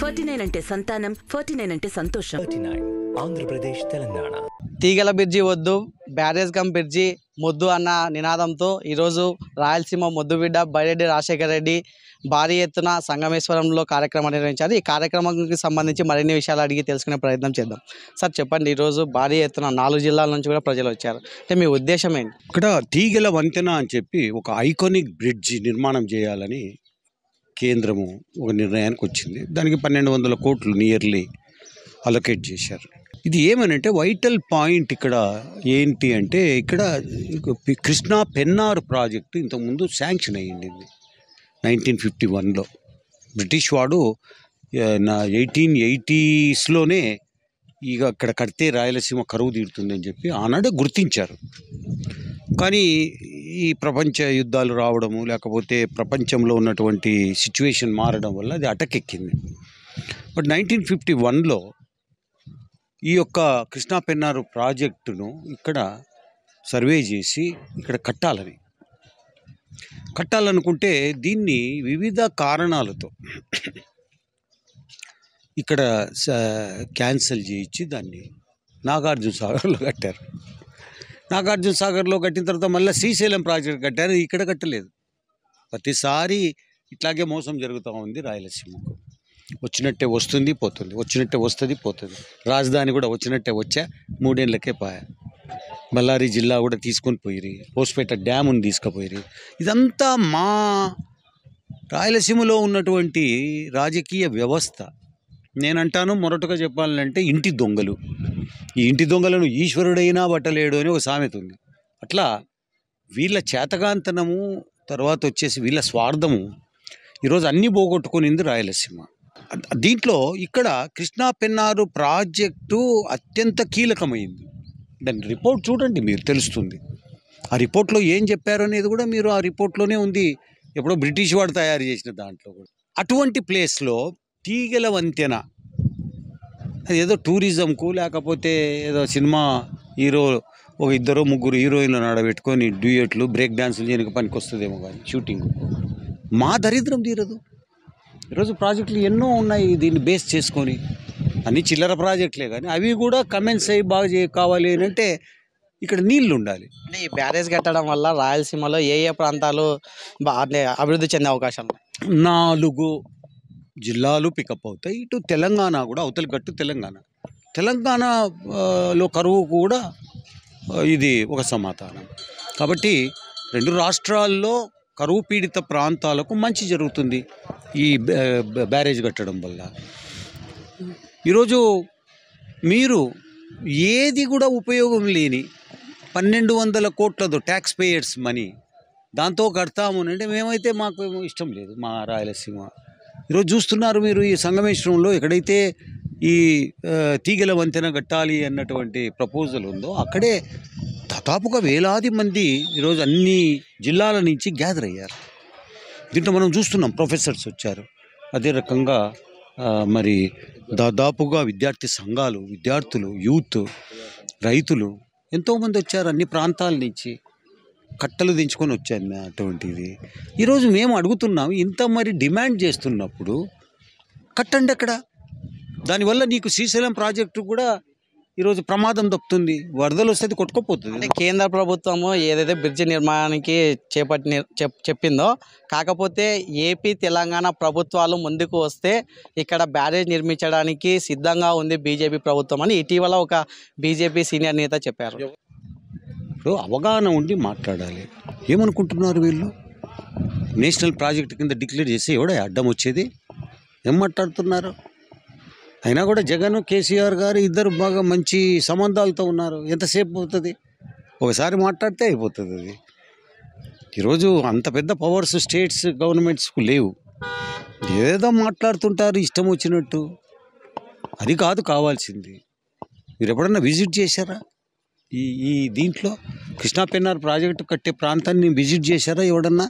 Forty nine అంటే సంతానం forty nine అంటే సంతోషం థర్టీ నైన్ ఆంధ్రప్రదేశ్ తెలంగాణ తీగల బిర్జి వద్దు బ్యారేజ్ కమ్ బిర్జి మొద్దు అన్న నినాదంతో ఈరోజు రాయలసీమ మొద్దు బిడ్డ బైరెడ్డి రాజశేఖర రెడ్డి భారీ ఎత్తున సంగమేశ్వరంలో కార్యక్రమం నిర్వహించారు ఈ కార్యక్రమానికి సంబంధించి మరిన్ని విషయాలు అడిగి తెలుసుకునే ప్రయత్నం చేద్దాం సార్ చెప్పండి ఈరోజు భారీ ఎత్తున నాలుగు జిల్లాల నుంచి కూడా ప్రజలు వచ్చారు అంటే మీ ఉద్దేశం ఏంటి ఇక్కడ తీగల వంతెన అని చెప్పి ఒక ఐకానిక్ బ్రిడ్జ్ నిర్మాణం చేయాలని కేంద్రము ఒక నిర్ణయానికి వచ్చింది దానికి పన్నెండు వందల కోట్లు నియర్లీ అలొకేట్ చేశారు ఇది ఏమనంటే వైటల్ పాయింట్ ఇక్కడ ఏంటి అంటే ఇక్కడ కృష్ణా పెన్నార్ ప్రాజెక్టు ఇంతకుముందు శాంక్షన్ అయ్యింది నైన్టీన్ ఫిఫ్టీ వన్లో బ్రిటిష్ వాడు ఆ, నా ఎయిటీన్ ఎయిటీస్లోనే ఇక అక్కడ కడితే రాయలసీమ కరువు తీరుతుందని చెప్పి ఆనాడే గుర్తించారు కానీ ఈ ప్రపంచ యుద్ధాలు రావడము లేకపోతే ప్రపంచంలో ఉన్నటువంటి సిచ్యువేషన్ మారడం వల్ల అది అటకెక్కింది బట్ నైన్టీన్ ఫిఫ్టీ వన్లో ఈ యొక్క కృష్ణా పెన్నారు ప్రాజెక్టును ఇక్కడ సర్వే చేసి ఇక్కడ కట్టాలని కట్టాలనుకుంటే దీన్ని వివిధ కారణాలతో ఇక్కడ క్యాన్సిల్ చేయించి దాన్ని నాగార్జున సాగర్లో కట్టారు నాగార్జున సాగర్లో కట్టిన తర్వాత మళ్ళీ శ్రీశైలం ప్రాజెక్ట్ కట్టారు ఇక్కడ కట్టలేదు ప్రతిసారి ఇట్లాగే మోసం జరుగుతూ ఉంది రాయలసీమకు వచ్చినట్టే వస్తుంది పోతుంది వచ్చినట్టే వస్తుంది పోతుంది రాజధాని కూడా వచ్చినట్టే వచ్చా మూడేళ్ళకే పాయా బళ్ళారి జిల్లా కూడా తీసుకొని పోయిరి పోస్పేట డ్యాముని తీసుకుపోయిరి ఇదంతా మా రాయలసీమలో ఉన్నటువంటి రాజకీయ వ్యవస్థ నేనంటాను మొరటగా చెప్పాలంటే ఇంటి దొంగలు ఈ ఇంటి దొంగలను ఈశ్వరుడైనా పట్టలేడు అని ఒక సామెత ఉంది అట్లా వీళ్ళ చేతగాంతనము తర్వాత వచ్చేసి వీళ్ళ స్వార్థము ఈరోజు అన్నీ పోగొట్టుకునింది రాయలసీమ అ- దీంట్లో ఇక్కడ కృష్ణా పెన్నారు ప్రాజెక్టు అత్యంత కీలకమైంది దాని రిపోర్ట్ చూడండి మీరు తెలుస్తుంది ఆ రిపోర్ట్లో ఏం చెప్పారు అనేది కూడా మీరు ఆ రిపోర్ట్లోనే ఉంది ఎప్పుడో బ్రిటిష్ వాడు తయారు చేసిన దాంట్లో కూడా అటువంటి ప్లేస్లో తీగల వంతెన అది ఏదో టూరిజంకు లేకపోతే ఏదో సినిమా హీరో ఒక ఇద్దరు ముగ్గురు హీరోయిన్లు నడబెట్టుకొని డ్యూయట్లు బ్రేక్ డ్యాన్సులు చేయడానికి పనికి వస్తుందేమో కానీ షూటింగ్ మా దరిద్రం తీరదు ఈరోజు ప్రాజెక్టులు ఎన్నో ఉన్నాయి దీన్ని బేస్ చేసుకొని అన్ని చిల్లర ప్రాజెక్టులే కానీ అవి కూడా కమెంట్స్ అయ్యి బాగా చే కావాలి అని అంటే ఇక్కడ నీళ్లు ఉండాలి అంటే ఈ బ్యారేజ్ కట్టడం వల్ల రాయలసీమలో ఏ ఏ ప్రాంతాలు బా అంటే అభివృద్ధి చెందే అవకాశాలు ఉన్నాయి? నాలుగు జిల్లాలు పికప్ అవుతాయి ఇటు తెలంగాణ కూడా అవతలి గట్టు తెలంగాణ తెలంగాణ ఆ, లో కరువు కూడా ఆ, ఇది ఒక సమాధానం కాబట్టి రెండు రాష్ట్రాల్లో కరువు పీడిత ప్రాంతాలకు మంచి జరుగుతుంది ఈ బ్యా- బ్యా- బ్యారేజ్ కట్టడం వల్ల ఈరోజు మీరు ఏది కూడా ఉపయోగం లేని పన్నెండు వందల కోట్లతో ట్యాక్స్ పేయర్స్ మనీ దాంతో కడతాము అని అంటే మేమైతే మాకు ఏమో ఇష్టం లేదు మా రాయలసీమ ఈరోజు చూస్తున్నారు మీరు ఈ సంగమేశ్వరంలో ఎక్కడైతే ఈ ఆ, తీగల వంతెన కట్టాలి అన్నటువంటి ప్రపోజల్ ఉందో అక్కడే దాదాపుగా వేలాది మంది ఈరోజు అన్ని జిల్లాల నుంచి గ్యాదర్ అయ్యారు దీంట్లో మనం చూస్తున్నాం ప్రొఫెసర్స్ వచ్చారు అదే రకంగా ఆ, మరి దాదాపుగా విద్యార్థి సంఘాలు విద్యార్థులు యూత్ రైతులు ఎంతోమంది వచ్చారు అన్ని ప్రాంతాల నుంచి కట్టలు దించుకొని వచ్చాను అటువంటిది ఈరోజు మేము అడుగుతున్నాం ఇంత మరి డిమాండ్ చేస్తున్నప్పుడు కట్టండి అక్కడ దానివల్ల నీకు శ్రీశైలం ప్రాజెక్టు కూడా ఈరోజు ప్రమాదం తప్పుతుంది వరదలు వస్తే అది కొట్టుకోపోతుంది అంటే కేంద్ర ప్రభుత్వము ఏదైతే బ్రిడ్జి నిర్మాణానికి చేపట్టి చెప్- చెప్పిందో కాకపోతే ఏపీ తెలంగాణ ప్రభుత్వాలు ముందుకు వస్తే ఇక్కడ బ్యారేజ్ నిర్మించడానికి సిద్ధంగా ఉంది బీజేపీ ప్రభుత్వం అని ఇటీవల ఒక బీజేపీ సీనియర్ నేత చెప్పారు ఇప్పుడు అవగాహన ఉండి మాట్లాడాలి ఏమనుకుంటున్నారు వీళ్ళు నేషనల్ ప్రాజెక్ట్ కింద డిక్లేర్ చేసి ఎవడే అడ్డం వచ్చేది ఏం మాట్లాడుతున్నారు అయినా కూడా జగన్ కేసీఆర్ గారు ఇద్దరు బాగా మంచి సంబంధాలతో ఉన్నారు ఎంతసేపు అవుతుంది ఒకసారి మాట్లాడితే అయిపోతుంది అది ఈరోజు అంత పెద్ద పవర్స్ స్టేట్స్ గవర్నమెంట్స్కు లేవు ఏదో మాట్లాడుతుంటారు ఇష్టం వచ్చినట్టు అది కాదు కావాల్సింది మీరు ఎప్పుడన్నా విజిట్ చేశారా ఈ ఈ దీంట్లో కృష్ణా పెన్నార్ ప్రాజెక్టు కట్టే ప్రాంతాన్ని విజిట్ చేశారా ఎవడన్నా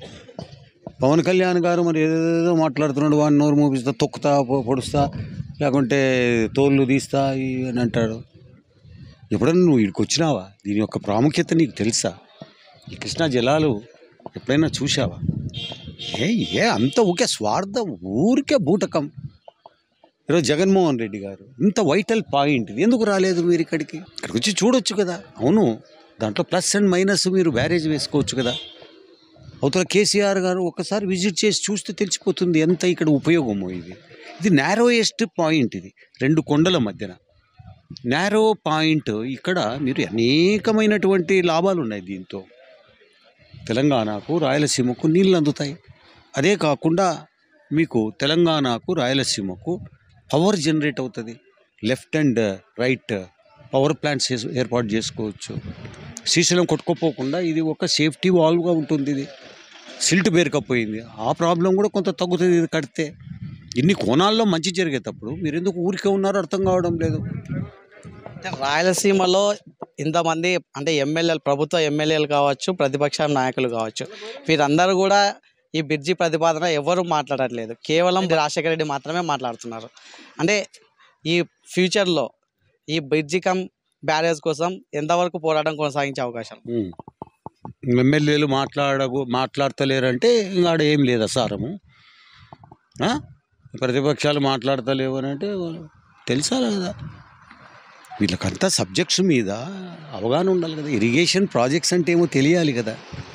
పవన్ కళ్యాణ్ గారు మరి ఏదేదో మాట్లాడుతున్నాడు వాడిని నోరు మూపిస్తా తొక్కుతా పొ- పొడుస్తా లేకుంటే తోళ్ళు తీస్తా ఈ అని అంటాడు ఎప్పుడన్నా నువ్వు ఇక్కడికి వచ్చినావా దీని యొక్క ప్రాముఖ్యత నీకు తెలుసా ఈ కృష్ణా జలాలు ఎప్పుడైనా చూసావా ఏ ఏ అంత ఊకే స్వార్థం ఊరికే బూటకం ఈరోజు జగన్మోహన్ రెడ్డి గారు ఇంత వైటల్ పాయింట్ ఇది ఎందుకు రాలేదు మీరు ఇక్కడికి ఇక్కడికి వచ్చి చూడొచ్చు కదా అవును దాంట్లో ప్లస్ అండ్ మైనస్ మీరు బ్యారేజ్ వేసుకోవచ్చు కదా అవతల కేసీఆర్ గారు ఒక్కసారి విజిట్ చేసి చూస్తే తెలిసిపోతుంది ఎంత ఇక్కడ ఉపయోగమో ఇది ఇది నేరోయెస్ట్ పాయింట్ ఇది రెండు కొండల మధ్యన నేరో పాయింట్ ఇక్కడ మీరు అనేకమైనటువంటి లాభాలు ఉన్నాయి దీంతో తెలంగాణకు రాయలసీమకు నీళ్ళు అందుతాయి అదే కాకుండా మీకు తెలంగాణకు రాయలసీమకు పవర్ జనరేట్ అవుతుంది left and right power plants ఏస్- ఏర్పాటు చేసుకోవచ్చు శ్రీశైలం కొట్టుకోపోకుండా ఇది ఒక సేఫ్టీ వాల్వ్గా ఉంటుంది ఇది సిల్ట్ పేరుకపోయింది ఆ ప్రాబ్లం కూడా కొంత తగ్గుతుంది ఇది కడితే ఇన్ని కోణాల్లో మంచి జరిగేటప్పుడు మీరు ఎందుకు ఊరికే ఉన్నారో అర్థం కావడం లేదు అంటే రాయలసీమలో ఇంతమంది అంటే ఎమ్మెల్యేలు ప్రభుత్వ ఎమ్మెల్యేలు కావచ్చు ప్రతిపక్ష నాయకులు కావచ్చు వీరందరూ కూడా ఈ బిర్జి ప్రతిపాదన ఎవరు మాట్లాడట్లేదు కేవలం రాజశేఖర రెడ్డి మాత్రమే మాట్లాడుతున్నారు అంటే ఈ ఫ్యూచర్లో ఈ బిర్జి కమ్ బ్యారేజ్ కోసం ఎంతవరకు పోరాటం కొనసాగించే అవకాశం ఉమ్. ఎమ్మెల్యేలు మాట్లాడగు మాట్లాడతలేరంటే ఇంకా ఆడ ఏం లేదా సారము ఆ? ప్రతిపక్షాలు మాట్లాడతలేవు అని అంటే తెలుసా కదా వీళ్ళకంతా సబ్జెక్ట్స్ మీద అవగాహన ఉండాలి కదా ఇరిగేషన్ ప్రాజెక్ట్స్ అంటే ఏమో తెలియాలి కదా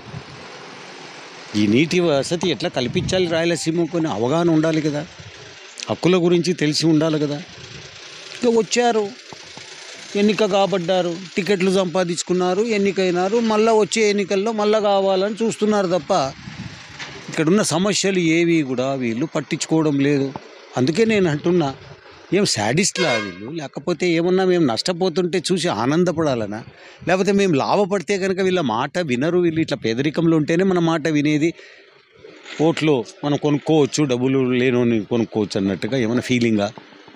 ఈ నీటి వసతి ఎట్లా కల్పించాలి రాయలసీమకు అని అవగాహన ఉండాలి కదా హక్కుల గురించి తెలిసి ఉండాలి కదా ఇక వచ్చారు ఎన్నిక కాబడ్డారు టికెట్లు సంపాదించుకున్నారు ఎన్నికైనారు మళ్ళీ వచ్చే ఎన్నికల్లో మళ్ళీ కావాలని చూస్తున్నారు తప్ప ఇక్కడున్న సమస్యలు ఏవి కూడా వీళ్ళు పట్టించుకోవడం లేదు అందుకే నేను అంటున్నా ఏం శాడిస్ట్లా వీళ్ళు లేకపోతే ఏమన్నా మేము నష్టపోతుంటే చూసి ఆనందపడాలనా లేకపోతే మేము లాభపడితే కనుక వీళ్ళ మాట వినరు వీళ్ళు ఇట్లా పేదరికంలో ఉంటేనే మన మాట వినేది ఓట్లు మనం కొనుక్కోవచ్చు డబ్బులు లేనోని కొనుక్కోవచ్చు అన్నట్టుగా ఏమైనా ఫీలింగా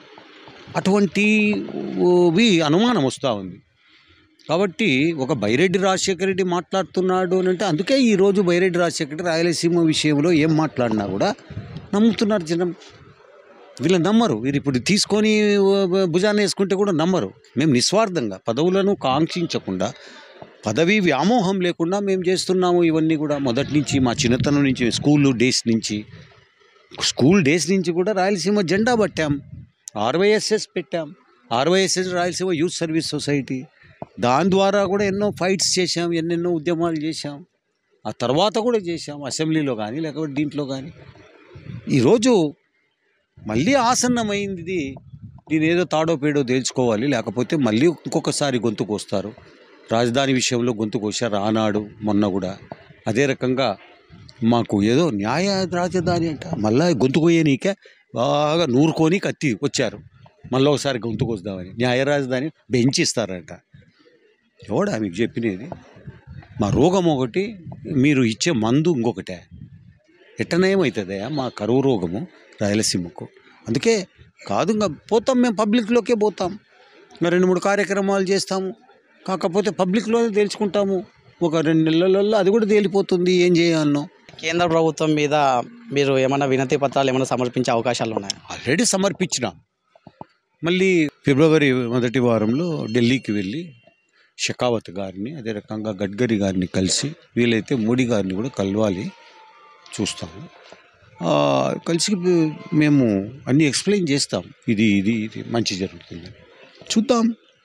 అటువంటివి అనుమానం వస్తూ ఉంది కాబట్టి ఒక బైరెడ్డి రాజశేఖర రెడ్డి మాట్లాడుతున్నాడు అని అంటే అందుకే ఈరోజు బైరెడ్డి రాజశేఖర రెడ్డి రాయలసీమ విషయంలో ఏం మాట్లాడినా కూడా నమ్ముతున్నారు జనం వీళ్ళు నమ్మరు వీరు ఇప్పుడు తీసుకొని ఆ, భుజాన్ని వేసుకుంటే కూడా నమ్మరు మేము నిస్వార్థంగా పదవులను కాంక్షించకుండా పదవి వ్యామోహం లేకుండా మేము చేస్తున్నాము ఇవన్నీ కూడా మొదటి నుంచి మా చిన్నతనం నుంచి స్కూల్ డేస్ నుంచి స్కూల్ డేస్ నుంచి కూడా రాయలసీమ జెండా పట్టాం ఆర్వైఎస్ఎస్ పెట్టాం RYSS Rayalaseema youth service society దాని ద్వారా కూడా ఎన్నో ఫైట్స్ చేశాం ఎన్నెన్నో ఉద్యమాలు చేశాం ఆ తర్వాత కూడా చేశాం అసెంబ్లీలో కానీ లేకపోతే దీంట్లో కానీ ఈరోజు మళ్ళీ ఆసన్నమైంది ఇది దీని ఏదో తాడో పేడో తేల్చుకోవాలి లేకపోతే మళ్ళీ ఇంకొకసారి గొంతుకు వస్తారు రాజధాని విషయంలో గొంతుకు వచ్చారు ఆనాడు మొన్న కూడా అదే రకంగా మాకు ఏదో న్యాయ రాజధాని అంట మళ్ళీ గొంతుకు పోయేనీకే బాగా నూరుకొని కత్తి వచ్చారు మళ్ళీ ఒకసారి గొంతుకు వద్దామని న్యాయ రాజధాని బెంచ్ ఇస్తారంట ఎవడా మీకు చెప్పినది మా రోగం ఒకటి మీరు ఇచ్చే మందు ఇంకొకటే ఎట్టనయమవుతుందా మా కరువు రోగము రాయలసీమకు అందుకే కాదు ఇంకా పోతాం మేము పబ్లిక్లోకే పోతాం ఇంకా రెండు మూడు కార్యక్రమాలు చేస్తాము కాకపోతే పబ్లిక్లోనే తేల్చుకుంటాము ఒక రెండు నెలలలో అది కూడా తేలిపోతుంది ఏం చేయాలనో కేంద్ర ప్రభుత్వం మీద మీరు ఏమైనా వినతి పత్రాలు ఏమైనా సమర్పించే అవకాశాలు ఉన్నాయా ఆల్రెడీ సమర్పించిన మళ్ళీ ఫిబ్రవరి మొదటి వారంలో ఢిల్లీకి వెళ్ళి షెకావత్ గారిని అదే రకంగా గడ్కరీ గారిని కలిసి వీలైతే మోడీ గారిని కూడా కలవాలి చూస్తాము ఆ, కలిసి మేము అన్నీ ఎక్స్ప్లెయిన్ చేస్తాం ఇది ఇది ఇది మంచి జరుగుతుంది చూద్దాం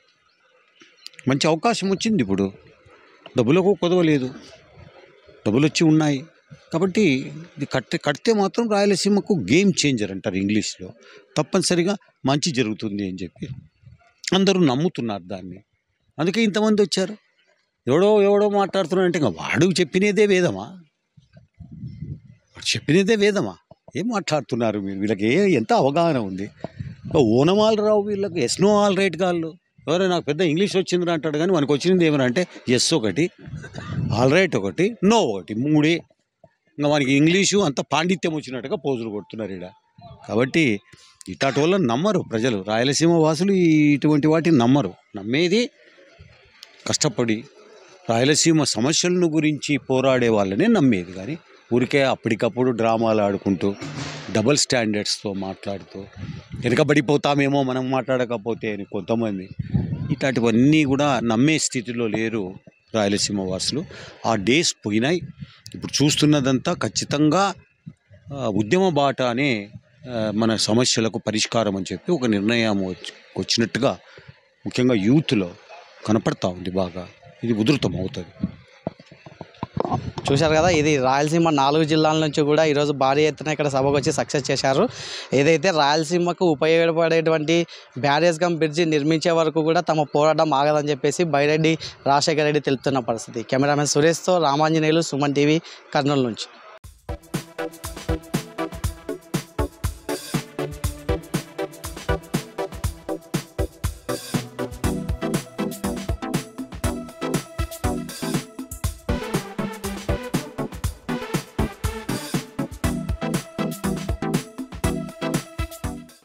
మంచి అవకాశం వచ్చింది ఇప్పుడు డబ్బులకు కొదవలేదు డబ్బులు వచ్చి ఉన్నాయి కాబట్టి ఇది కట్టే కడితే మాత్రం రాయలసీమకు గేమ్ చేంజర్ అంటారు ఇంగ్లీష్లో తప్పనిసరిగా మంచి జరుగుతుంది అని చెప్పి అందరూ నమ్ముతున్నారు దాన్ని అందుకే ఇంతమంది వచ్చారు ఎవడో ఎవడో మాట్లాడుతున్నాడు అంటే ఇంకా వాడు చెప్పినదే వేదమా వాడు చెప్పినదే వేదమా ఏం మాట్లాడుతున్నారు మీరు వీళ్ళకి ఏ ఎంత అవగాహన ఉంది ఓనమాలు రావు వీళ్ళకి ఎస్నో ఆల్ రైట్ కాళ్ళు ఎవరో నాకు పెద్ద ఇంగ్లీష్ వచ్చింది అంటాడు కానీ మనకు వచ్చింది ఏమని అంటే ఎస్ ఒకటి ఆల్ రైట్ ఒకటి నో ఒకటి మూడే ఇంకా మనకి ఇంగ్లీషు అంత పాండిత్యం వచ్చినట్టుగా పోజులు కొడుతున్నారు ఇక్కడ కాబట్టి ఇటాటి వాళ్ళని నమ్మరు ప్రజలు రాయలసీమ వాసులు ఈ- ఇటువంటి వాటిని నమ్మరు నమ్మేది కష్టపడి రాయలసీమ సమస్యలను గురించి పోరాడే వాళ్ళనే నమ్మేది కానీ ఊరికే అప్పటికప్పుడు డ్రామాలు ఆడుకుంటూ డబుల్ స్టాండర్డ్స్తో మాట్లాడుతూ వెనకబడిపోతామేమో మనం మాట్లాడకపోతే అని కొంతమంది ఇట్లాంటివన్నీ కూడా నమ్మే స్థితిలో లేరు రాయలసీమ వాసులు ఆ డేస్ పోయినాయి ఇప్పుడు చూస్తున్నదంతా ఖచ్చితంగా ఆ, ఉద్యమ బాట అనే ఆ, మన సమస్యలకు పరిష్కారం అని చెప్పి ఒక నిర్ణయం వచ్చి- వచ్చినట్టుగా ముఖ్యంగా యూత్లో కనపడతా ఉంది బాగా ఇది ఉధృతం అవుతుంది చూశారు కదా ఇది రాయలసీమ నాలుగు జిల్లాల నుంచి కూడా ఈరోజు భారీ ఎత్తున ఇక్కడ సభకు వచ్చి సక్సెస్ చేశారు ఏదైతే రాయలసీమకు ఉపయోగపడేటువంటి బ్యారేజ్ కమ్ బ్రిడ్జి నిర్మించే వరకు కూడా తమ పోరాటం ఆగదని చెప్పేసి బైరెడ్డి రాజశేఖర రెడ్డి తెలుపుతున్న పరిస్థితి కెమెరామెన్ సురేష్తో రామాంజనేయులు సుమన్ టీవీ కర్నూలు నుంచి